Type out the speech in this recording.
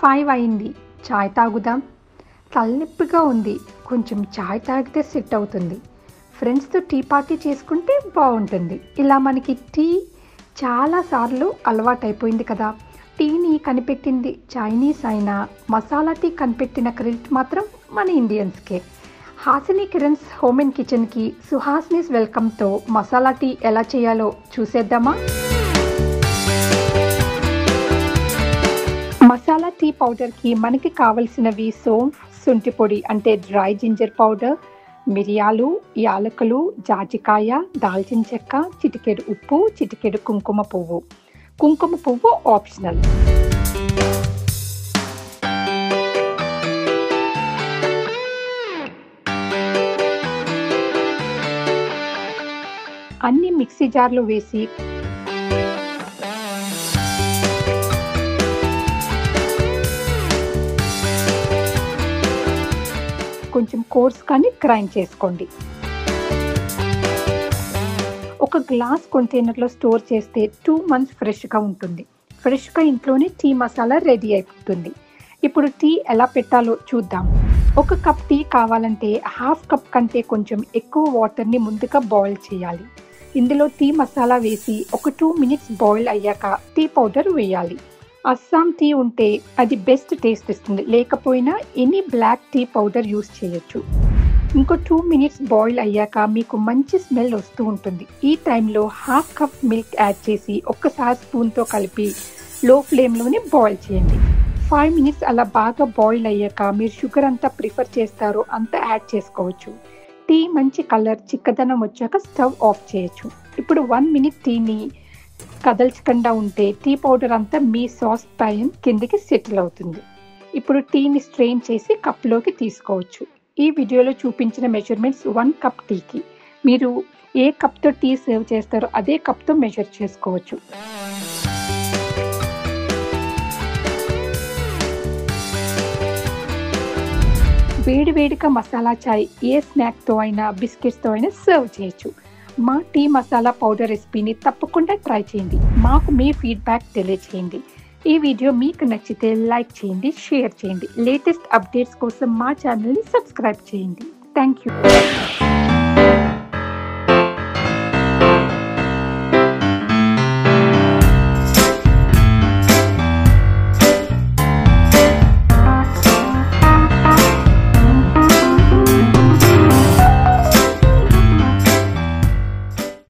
five అయింది చాయ్ తాగుదాం తలనొప్పిగా ఉంది కొంచెం చాయ్ తాగితే సెట్ అవుతుంది ఫ్రెండ్స్తో టీ పార్టీ చేసుకుంటే బాగుంటుంది ఇలా మనకి టీ చాలాసార్లు అలవాటైపోయింది కదా టీని కనిపెట్టింది చైనీస్ అయినా మసాలా టీ కనిపెట్టిన క్రెడిట్ మాత్రం మన ఇండియన్స్కే హాసిని కిరణ్స్ హోమ్ అండ్ కిచెన్కి సుహాసినిస్ వెల్కమ్తో మసాలా టీ ఎలా చేయాలో చూసేద్దామా మసాలా టీ పౌడర్కి మనకి కావలసినవి సోంఫ్ శుంఠి పొడి అంటే డ్రై జింజర్ పౌడర్ మిరియాలు యాలకులు జాజికాయ దాల్చిన చెక్క చిటికెడు ఉప్పు చిటికెడు కుంకుమ పువ్వు కుంకుమ పువ్వు ఆప్షనల్ అన్ని మిక్సీ జార్లో వేసి కొంచెం కోర్స్ కానీ గ్రైండ్ చేసుకోండి ఒక గ్లాస్ కంటైనర్లో స్టోర్ చేస్తే టూ మంత్స్ ఫ్రెష్గా ఉంటుంది ఫ్రెష్గా ఇంట్లోనే టీ మసాలా రెడీ అయిపోతుంది ఇప్పుడు టీ ఎలా పెట్టాలో చూద్దాం ఒక కప్ టీ కావాలంటే హాఫ్ కప్ కంటే కొంచెం ఎక్కువ వాటర్ని ముందుగా బాయిల్ చేయాలి ఇందులో టీ మసాలా వేసి ఒక టూ మినిట్స్ బాయిల్ అయ్యాక టీ పౌడర్ వేయాలి అస్సాం టీ ఉంటే అది బెస్ట్ టేస్ట్ ఇస్తుంది లేకపోయినా any black tea powder use చేయొచ్చు ఇంకో టూ మినిట్స్ బాయిల్ అయ్యాక మీకు మంచి స్మెల్ వస్తూ ఉంటుంది ఈ టైంలో హాఫ్ కప్ మిల్క్ యాడ్ చేసి ఒక్కసారి స్పూన్తో కలిపి లో ఫ్లేమ్లోనే బాయిల్ చేయండి ఫైవ్ మినిట్స్ అలా బాగా బాయిల్ అయ్యాక మీరు షుగర్ అంతా ప్రిఫర్ చేస్తారో అంత యాడ్ చేసుకోవచ్చు టీ మంచి కలర్ చిక్కదనం వచ్చాక స్టవ్ ఆఫ్ చేయొచ్చు ఇప్పుడు వన్ మినిట్ టీని కదల్చకుండా ఉంటే టీ పౌడర్ అంతా మీ సాస్ ప్యాన్ కిందికి సెటిల్ అవుతుంది ఇప్పుడు టీని స్ట్రెయిన్ చేసి కప్లోకి తీసుకోవచ్చు ఈ వీడియోలో చూపించిన మెజర్మెంట్స్ వన్ కప్ టీకి మీరు ఏ కప్తో టీ సేవ్ చేస్తారో అదే కప్తో మెజర్ చేసుకోవచ్చు వేడి వేడిగా మసాలా చాయ్ ఏ స్నాక్తో అయినా బిస్కెట్స్తో అయినా సర్వ్ చేయొచ్చు మా టీ మసాలా పౌడర్ రెసిపీని తప్పకుండా ట్రై చేయండి మాకు మీ ఫీడ్బ్యాక్ తెలియచేయండి ఈ వీడియో మీకు నచ్చితే లైక్ చేయండి షేర్ చేయండి లేటెస్ట్ అప్డేట్స్ కోసం మా ఛానల్ని సబ్స్క్రైబ్ చేయండి థ్యాంక్ యూ